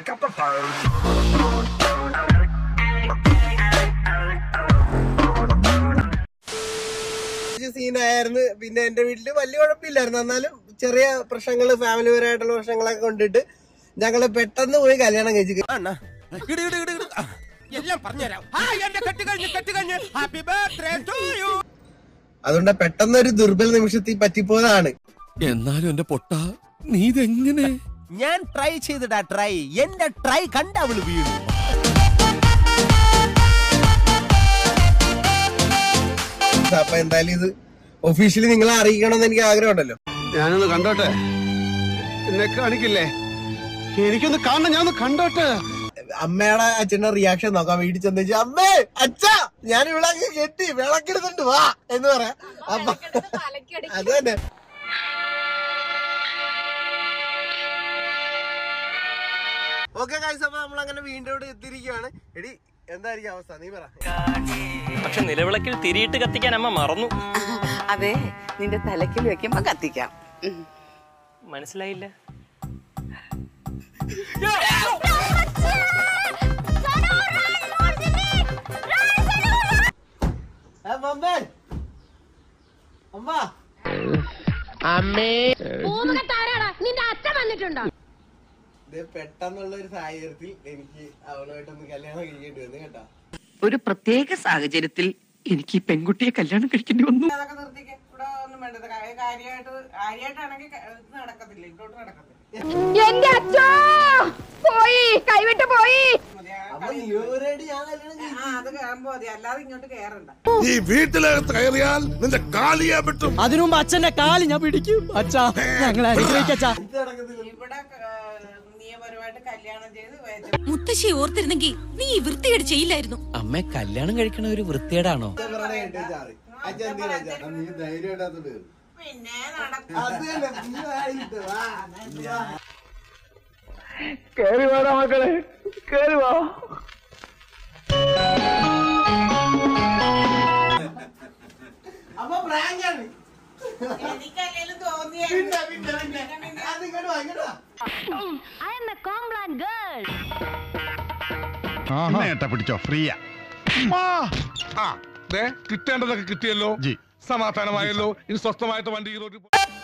Pick up the phone. സീനായിരുന്നു പിന്നെ എന്റെ വീട്ടില് വലിയ കുഴപ്പമില്ലായിരുന്നു എന്നാലും ചെറിയ പ്രശ്നങ്ങള് ഫാമിലി പരമായിട്ടുള്ള പ്രശ്നങ്ങളൊക്കെ കൊണ്ടിട്ട് ഞങ്ങള് പെട്ടെന്ന് പോയി കല്യാണം കഴിച്ചു എല്ലാം പറഞ്ഞുതരാം ഹായ് എന്റെ കെട്ട് കഴിഞ്ഞ് കെട്ട് കഴിഞ്ഞ് ഹാപ്പി ബർത്ത്ഡേ ടു യു അതുകൊണ്ട് പെട്ടെന്ന് ഒരു ദുർബല നിമിഷത്തിൽ പറ്റിപ്പോയതാണ് എന്നാലും എന്റെ പൊട്ട നീ ഇതെങ്ങനെ ഞാൻ ട്രൈ ചെയ്തിടാ ട്രൈ എന്റെ ട്രൈ കണ്ട അവള് വീണു അപ്പൊ എന്തായാലും ഇത് ഒഫീഷ്യലി നിങ്ങളെ അറിയിക്കണമെന്ന് എനിക്ക് ആഗ്രഹമുണ്ടല്ലോ ഞാനൊന്ന് കണ്ടോട്ടെ എന്നെ കാണിക്കില്ലേ എനിക്കൊന്ന് കാണണം ഞാനൊന്ന് കണ്ടോട്ടെ അമ്മയുടെ അച്ഛന്റെ റിയാക്ഷൻ നോക്കാം വീട്ടിൽ ചെന്ന് വെച്ചാൽ അമ്മേ അച്ഛാ ഞാൻ ഇവിടെ അങ്ങ് കെട്ടി വിളക്കെടുത്തിട്ട് വാ എന്ന് പറയാം അപ്പൊ അത് തന്നെ ഓക്കെ കാഴ്ച അപ്പൊ നമ്മൾ അങ്ങനെ വീണ്ടും ഇവിടെ എത്തിയിരിക്കുകയാണ് എടി എന്തായിരിക്കും അവസ്ഥ നീ പറ പക്ഷെ നിലവിളക്കിൽ തിരിയിട്ട് കത്തിക്കാൻ അമ്മ മറന്നു അതെ നിന്റെ തലക്കിൽ വെക്കുമ്പോ കത്തിക്കാം ഉം. മനസ്സിലായില്ല ഏ, മമ്മേ അമ്മ പൂമുഖത്താരാടാ നിന്റെ അച്ഛൻ വന്നിട്ടുണ്ടോ ഇത് പെട്ടെന്നുള്ള ഒരു സാഹചര്യത്തിൽ എനിക്ക് അവളുമായിട്ടൊന്ന് കല്യാണം കഴിക്കേണ്ടി വന്നു കേട്ടോ ഒരു പ്രത്യേക സാഹചര്യത്തിൽ എനിക്ക് ഈ പെൺകുട്ടിയെ കല്യാണം കഴിക്കേണ്ടി വന്നു അതൊക്കെ നിർത്തിക്ക് ഇവിടെ ഒന്നും വേണ്ടത് കാര്യമായിട്ട് കാര്യമായിട്ടാണെങ്കിൽ ഇത് നടക്കത്തില്ല ഇങ്ങോട്ട് നടക്കത്തില്ല എന്റെ അച്ഛോ പോയി കൈവിട്ട് പോയി അപ്പൊ ഇവരോട് ഞാൻ കല്യാണം കഴിച്ചു ആ അത് കയറുമ്പോ മതി അല്ലാതെ ഇങ്ങോട്ട് കയറണ്ട ഈ വീട്ടിലകത്ത് കയറിയാൽ നിന്റെ കാലിയാ പറ്റും അതിനു മുമ്പ് അച്ഛന്റെ കാല് ഞാൻ പിടിക്കും അച്ഛാ ഞങ്ങളെ അനുഗ്രഹിക്കച്ചാ ഇത് നടക്കത്തില്ല ഇവിടെ ഏഹ്, നിയമപരമായിട്ട് കല്യാണം ചെയ്ത് വേ- മുത്തശ്ശി ഓർത്തിരുന്നെങ്കിൽ നീ ഈ വൃത്തികേട് ചെയ്യില്ലായിരുന്നു അമ്മ കല്യാണം കഴിക്കണ ഒരു വൃത്തിയേടാണോ അച്ഛൻ പറയണ കേട്ടോ ചാറി. അച്ഛൻ എന്തിനാ അച്ഛാ? നീ ധൈര്യം ഇടാത്തോണ്ട് പിന്നെ നടക്കും അത് തന്നെ നീ വായിട്ട് വാ. വാ. അമ്മ prank ആണ്. എനിക്കല്ലേലും തോന്നിയ പിന്നെ, പിന്നെ, പിന്നെ. അത് ഇങ്ങോട്ട് വാ, ഇങ്ങോട്ട് വാ. ഐ എം എ കോംഗ്ലാൻ ഗേൾ നേട്ട പിടിച്ചോ ഫ്രീയാ ആ ദേ കിട്ടേണ്ടതൊക്കെ കിട്ടിയല്ലോ സമാധാനമായല്ലോ ഇനി സ്വസ്ഥമായിട്ട് വണ്ടി ഈ റോഡിൽ പോ-